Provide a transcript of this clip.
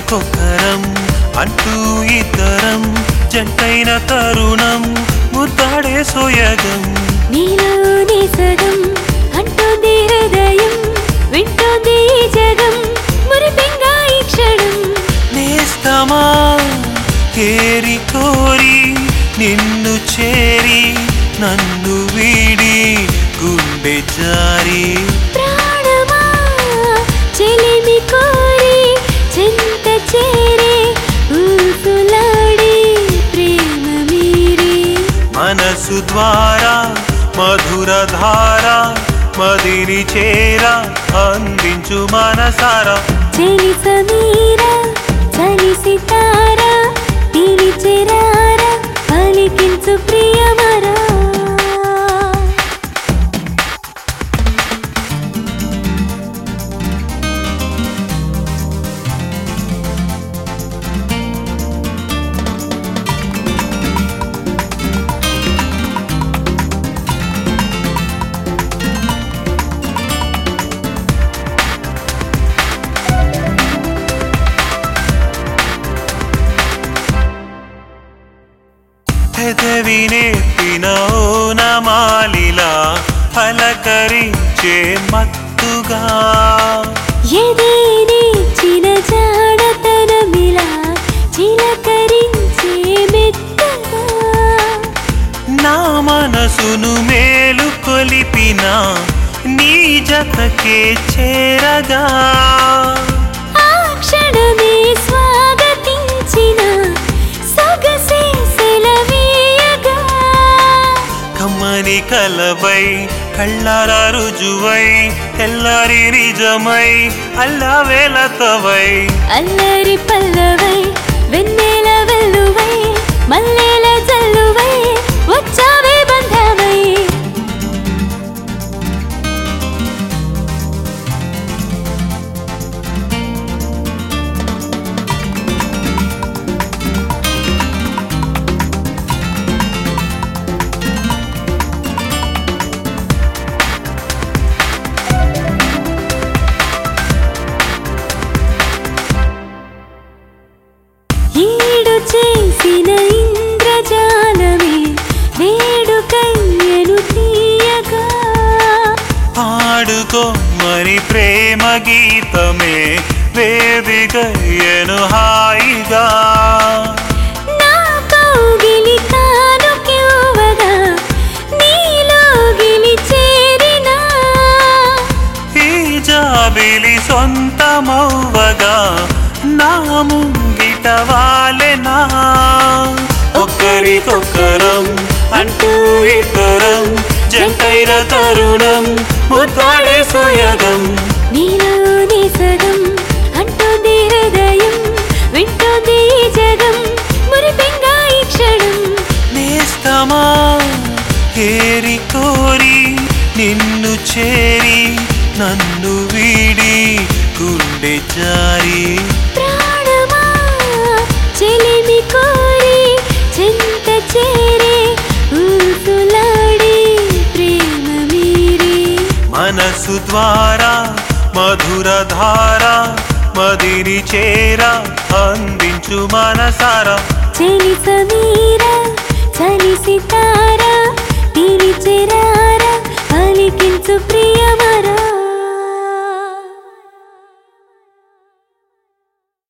ఒకరికొకరం అంటూ ఇద్దరం జంటైన తరుణం ముద్దాడే సోయగం నీలోనే సగం అంటోంది హృదయం వింటోంది ఈ జగం మురిపెంగా ఈ క్షణం నేస్తమా కేరి కోరి నిన్ను చేరి నన్ను వీడి గుండె జారి ప్రాణమా చెలిమి కోరి చింత చేరే ఊసులాడి ప్రేమ మీరే మనసు ద్వారా మధుర ధార మదిని చేర అందించు మనసారా చెలి సమీర చలి సితార పిలిచెరార పలికించు ప్రియమరా పెదవి నేర్పిన ఓనమాలిలా పలకరించే మత్తుగా ఎదేనే చిన జాడతనమిలా చిలకరించే మెత్తగా నా మనసును మేలు కొలిపిన నీ జతకే చేరగా ఆ క్షణమే స్వాగతించిన సొగసే సెలవీయగా కమ్మని కలవై కళ్ళార రుజువై తెల్లారి నిజమై అల్లవేలతవై అల్లరి పల్లవై వెన్నెల వెల్లువై మల్లెల జల్లువై వచ్చావే బంధమై ఈడు చేసిన ఇంద్రజాలమే వేడుకయ్యను తీయగా పాడుకో మరి ప్రేమ గీతమే వేదికయ్యను హాయిగా నా కౌగిలి కానుకివ్వగా నీలో గిలి చేరినా ఈ జాబిలి సొంతమవ్వగా నా ముంగిట వాలెనా ఒకరికొకరం అంటూ ఇద్దరం జంటైన తరుణం ముద్దాడే సోయగం నీలోనే సగం అంటోంది హృదయం వింటోంది ఈ జగం మురిపెంగా ఈ క్షణం నేస్తమా కేరి కోరి నిన్ను చేరి నన్ను వీడి గుండె జారి ప్రాణమా చెలిమి కోరి చింత చేరే ఊసులాడి ప్రేమ మీరే మనసు ద్వారా మధుర ధార మదిని చేర అందించు మనసారా చెలి సమీర చలి సితార పిలిచెరా